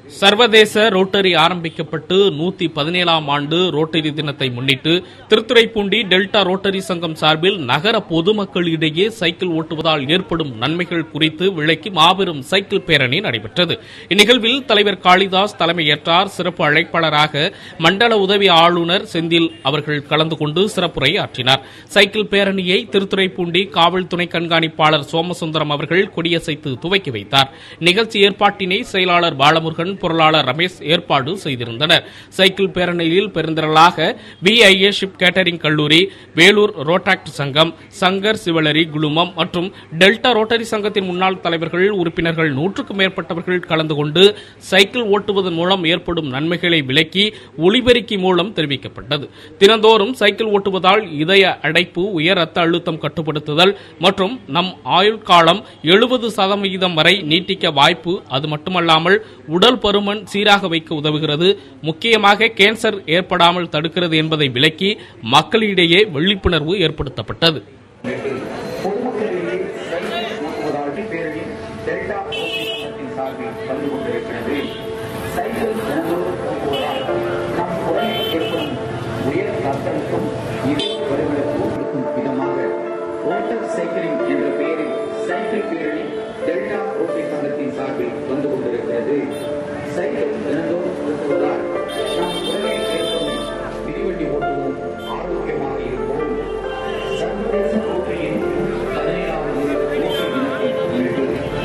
சர்வதேச ரோட்டரி ஆரம்பிக்கப்பட்டு நூத்தி பதினேழாம் ஆண்டு ரோட்டரி தினத்தை முன்னிட்டு திருத்துறைப்பூண்டி டெல்டா ரோட்டரி சங்கம் சார்பில் நகர பொதுமக்களிடையே சைக்கிள் ஓட்டுவதால் ஏற்படும் நன்மைகள் குறித்து விளக்கி மாபெரும் சைக்கிள் பேரணி நடைபெற்றது இந்நிகழ்வில் தலைவர் காளிதாஸ் தலைமையேற்றார் சிறப்பு அழைப்பாளராக மண்டல உதவி ஆளுநர் செந்தில் அவர்கள் கலந்து கொண்டு சிறப்புரை ஆற்றினார் சைக்கிள் பேரணியை திருத்துறைப்பூண்டி காவல் துணை கண்காணிப்பாளர் சோமசுந்தரம் அவர்கள் கொடியசைத்து துவக்கி வைத்தார் நிகழ்ச்சி ஏற்பாட்டினை செயலாளர் பாலமுருகன் பொருளாளர் ரமேஷ் ஏற்பாடு செய்திருந்தனர் சைக்கிள் பேரணியில் பெருந்திரளாக பிஐஏ ஷிப் கேட்டரிங் கல்லூரி வேலூர் ரோட்டாக்ட் சங்கம் சங்கர் சிவலரி குழுமம் மற்றும் டெல்டா ரோட்டரி சங்கத்தின் முன்னாள் தலைவர்கள் உறுப்பினர்கள் நூற்றுக்கும் மேற்பட்டவர்கள் கலந்து கொண்டு சைக்கிள் ஓட்டுவதன் மூலம் ஏற்படும் நன்மைகளை விளக்கி ஒளிபெருக்கி மூலம் தெரிவிக்கப்பட்டது தினந்தோறும் சைக்கிள் ஓட்டுவதால் இதய அடைப்பு உயர் ரத்த அழுத்தம் கட்டுப்படுத்துதல் மற்றும் நம் ஆயுள் காலம் எழுபது சதவிகிதம் வரை நீட்டிக்க வாய்ப்பு அது மட்டுமல்லாமல் உடல் பருமன் சீராக வைக்க உதவுகிறது முக்கியமாக கேன்சர் ஏற்படாமல் தடுக்கிறது என்பதை விளக்கி மக்களிடையே விழிப்புணர்வு ஏற்படுத்தப்பட்டது பொதுமக்களிடையே சைக்கிள் ஓட்டுவதால் பேரணி டெல்டா ஓட்டி சங்கத்தின் சார்பில் கலந்து கொண்டிருக்கிறது சைக்கிள் தினந்தோறும் ஓட்டுவதால் நம் உடலில் ஏற்படும் உயர் ரத்தழுத்தம் இதய வலிகளுக்கு கொடுக்கும் விதமாக ஓட்டர் சைக்கிளிங் என்ற பெயரில் சைக்கிள் பேரணி டெல்டா ஓட்டி சங்கத்தின் சார்பில் வந்து கொண்டிருக்கிறது சைக்கிள் தினந்தோறும் ஓட்டுவதால் நம் உடலில் ஏற்படும் மிதிவண்டி ஓட்டுவோம் ஆரோக்கியமாக இருப்போம் சர்வதேச ரோட்டரியின் பதினேழாவது ரோட்டரி தினத்தை முன்னிட்டு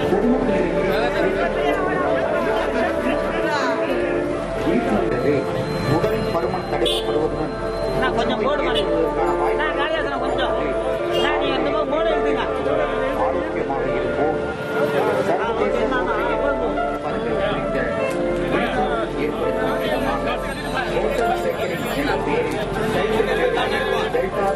பொதுமக்களிடையே உடல் பருமன் தடுக்கப்படுவதுடன் நான் கொஞ்சம் போடு மாதிரி நான் காளிதாசன கொஞ்சம் நான் நீ அந்த மாதிரி போடு எடுத்துங்க ஆரோக்கியமாக இருப்போம் சர்வதேச ரோட்டரியின் பதினேழு குறித்த விழிப்புணர்வு ஏற்படுத்தும் விதமாக ரோட்டரி சைக்கிளிங் என்ற பெயரில் சைக்கிள் டெல்டா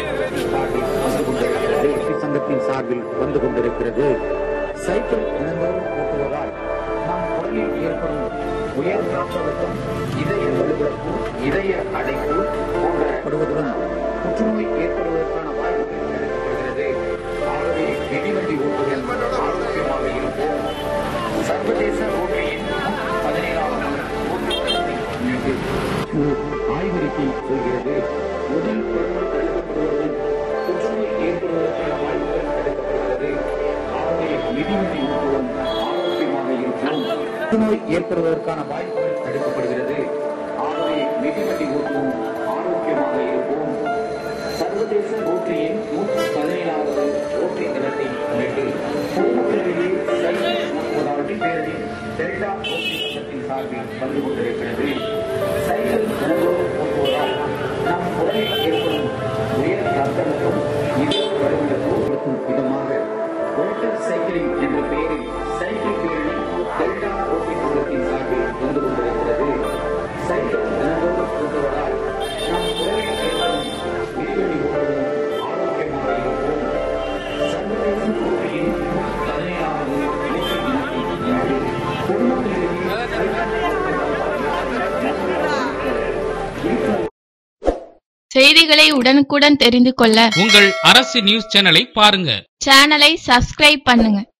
ரோட்டரி சங்கத்தின் சார்பில் வந்து கொண்டிருக்கிறது சைக்கிள் தினந்தோறும் ஓட்டுவதால் நம் உடலில் ஏற்படும் உயர் ரத்த அழுத்தம் இதய வலுவிழப்பு இதய அடைப்பு போன்றப்படுவதுடன் புற்றுநோய் ஏற்படுவதற்கான வாய்ப்புகள் தடுக்கப்படுகிறது ஆகவே மிதிவண்டி ஓட்டுதல் ஆரோக்கியமாக இருப்போம் சர்வதேச ரோட்டரியின் பதினேழாவது ரோட்டரி தினத்தை முன்னிட்டு ஒரு ஆய்வறிக்கை சொல்கிறது உடல் பருமன் தடுக்கப்படுவதுடன் புற்றுநோய் ஏற்படுவதற்கான வாய்ப்புகள் தடுக்கப்படுகிறது ஆகவே மிதிவண்டி ஓட்டுவதும் ஆரோக்கியமாக இருக்கும் புற்றுநோய் ஏற்படுவதற்கான வாய்ப்புகள் தடுக்கப்படுகிறது ஆகவே மிதிவண்டி ஓட்டுவோம் ஆரோக்கியமாக இருப்போம் சர்வதேச ரோட்டரியின் நூற்றி பதினேழாவது ரோட்டரி தினத்தை முன்னிட்டு பொதுமக்களிடையே சைக்கிள் ஓட்டுவதால் பேரணி டெல்டா ரோட்டரி சங்கத்தின் சார்பில் வந்து கொண்டிருக்கிறது சைக்கிள் தினந்தோறும் ஓட்டுவதால் நம் உடலில் ஏற்படும் உயர் ரத்த அழுத்தம் இதய வலிகளுக்கு கொடுக்கும் விதமாக ஓட்டர் சைக்கிளிங் என்ற பெயரில் சைக்கிள் பேரணி டெல்டா ரோட்டரி சங்கத்தின் சார்பில் வந்து கொண்டிருக்கிறது சைக்கிள் தினந்தோறும் ஓட்டுவதால் நம் உடலில் ஏற்படும் மிதிவண்டி ஓட்டுவதும் ஆரோக்கியமாக இருப்போம் சர்வதேச ரோட்டரியின் பதினேழாவது ரோட்டரி தினத்தை முன்னிட்டு பொதுமக்களிடையே செய்திகளை உடனுக்குடன் தெரிந்து கொள்ள உங்கள் அரசு நியூஸ் சேனலை பாருங்க சேனலை சப்ஸ்கிரைப் பண்ணுங்க